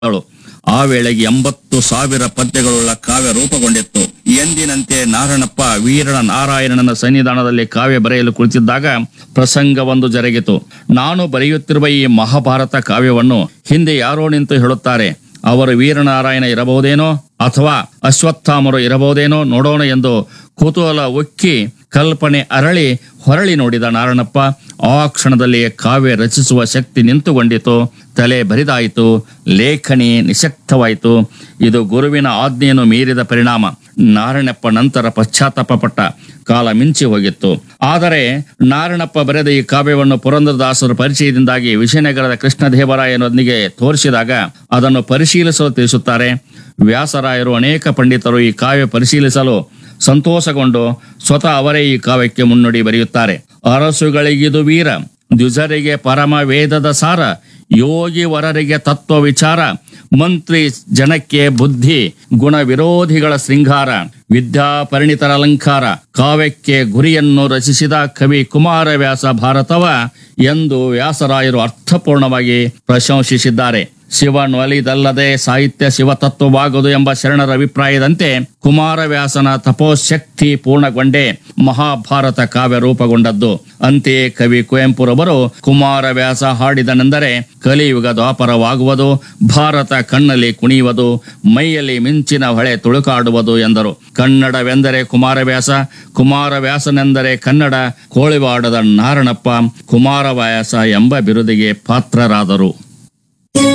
ಗಳು. ಆ ವೇಳೆಗೆ ಎಂಬತ್ತು ಸಾವಿರ ಪದ್ಯಗಳುಳ್ಳ ಕಾವ್ಯ ರೂಪುಗೊಂಡಿತ್ತು ಎಂದಿನಂತೆ ನಾರಣಪ್ಪ ವೀರಣ ನಾರಾಯಣನ ಸನ್ನಿಧಾನದಲ್ಲಿ ಕಾವ್ಯ ಬರೆಯಲು ಕುಳಿತಿದ್ದಾಗ ಪ್ರಸಂಗವೊಂದು ಜರುಗಿತು ನಾನು ಬರೆಯುತ್ತಿರುವ ಈ ಮಹಾಭಾರತ ಕಾವ್ಯವನ್ನು ಹಿಂದೆ ಯಾರೋ ನಿಂತು ಹೇಳುತ್ತಾರೆ ಅವರು ವೀರನಾರಾಯಣ ಇರಬಹುದೇನೋ ಅಥವಾ ಅಶ್ವತ್ಥಾಮರು ಇರಬಹುದೇನೋ ನೋಡೋಣ ಎಂದು ಕುತೂಹಲ ಉಕ್ಕಿ ಕಲ್ಪನೆ ಅರಳಿ ಹೊರಳಿ ನೋಡಿದ ನಾರಣಪ್ಪ ಆ ಕ್ಷಣದಲ್ಲಿಯೇ ಕಾವ್ಯ ರಚಿಸುವ ಶಕ್ತಿ ನಿಂತುಕೊಂಡಿತು ತಲೆ ಬರಿದಾಯಿತು ಲೇಖನಿ ನಿಶಕ್ತವಾಯಿತು ಇದು ಗುರುವಿನ ಆಜ್ಞೆಯನ್ನು ಮೀರಿದ ಪರಿಣಾಮ ನಾರಣಪ್ಪ ನಂತರ ಪಶ್ಚಾತ್ತಾಪ ಪಟ್ಟ ಕಾಲ ಮಿಂಚಿ ಹೋಗಿತ್ತು ಆದರೆ ನಾರಣಪ್ಪ ಬರೆದ ಈ ಕಾವ್ಯವನ್ನು ಪುರಂದರದಾಸರ ಪರಿಚಯದಿಂದಾಗಿ ವಿಜಯನಗರದ ಕೃಷ್ಣದೇವರಾಯನೊಂದಿಗೆ ತೋರಿಸಿದಾಗ ಅದನ್ನು ಪರಿಶೀಲಿಸಲು ತಿಳಿಸುತ್ತಾರೆ ವ್ಯಾಸರಾಯರು ಅನೇಕ ಪಂಡಿತರು ಈ ಕಾವ್ಯ ಪರಿಶೀಲಿಸಲು ಸಂತೋಷಗೊಂಡು ಸ್ವತಃ ಅವರೇ ಈ ಕಾವ್ಯಕ್ಕೆ ಮುನ್ನುಡಿ ಬರೆಯುತ್ತಾರೆ ಅರಸುಗಳಿಗಿದು ವೀರ ದ್ವಿಜರಿಗೆ ಪರಮ ವೇದದ ಸಾರ ಯೋಗಿ ವರರಿಗೆ ತತ್ವ ವಿಚಾರ ಮಂತ್ರಿ ಜನಕ್ಕೆ ಬುದ್ಧಿ ಗುಣ ವಿರೋಧಿಗಳ ಶೃಂಗಾರ ವಿದ್ಯಾ ಪರಿಣಿತರ ಅಲಂಕಾರ ಕಾವ್ಯಕ್ಕೆ ಗುರಿಯನ್ನು ರಚಿಸಿದ ಕವಿ ಕುಮಾರವ್ಯಾಸ ಭಾರತವ ಎಂದು ವ್ಯಾಸರಾಯರು ಅರ್ಥಪೂರ್ಣವಾಗಿ ಪ್ರಶಂಸಿಸಿದ್ದಾರೆ ಶಿವನೊಲಿದಲ್ಲದೆ ಸಾಹಿತ್ಯ ಶಿವತತ್ವವಾಗದು ಎಂಬ ಶರಣರ ಅಭಿಪ್ರಾಯದಂತೆ ಕುಮಾರವ್ಯಾಸನ ತಪೋಶಕ್ತಿ ಪೂರ್ಣಗೊಂಡೇ ಮಹಾಭಾರತ ಕಾವ್ಯ ರೂಪುಗೊಂಡದ್ದು ಅಂತೆಯೇ ಕವಿ ಕುವೆಂಪುರವರು ಕುಮಾರವ್ಯಾಸ ಹಾಡಿದನೆಂದರೆ ಕಲಿಯುಗ ದ್ವಾಪರವಾಗುವುದು ಭಾರತ ಕಣ್ಣಲ್ಲಿ ಕುಣಿಯುವುದು ಮೈಯಲ್ಲಿ ಮಿಂಚಿನ ಹೊಳೆ ತುಳುಕಾಡುವುದು ಎಂದರು ಕನ್ನಡವೆಂದರೆ ಕುಮಾರವ್ಯಾಸ ಕುಮಾರವ್ಯಾಸನೆಂದರೆ ಕನ್ನಡ ಕೋಳಿವಾಡದ ನಾರಣಪ್ಪ ಕುಮಾರವ್ಯಾಸ ಎಂಬ ಬಿರುದಿಗೆ ಪಾತ್ರರಾದರು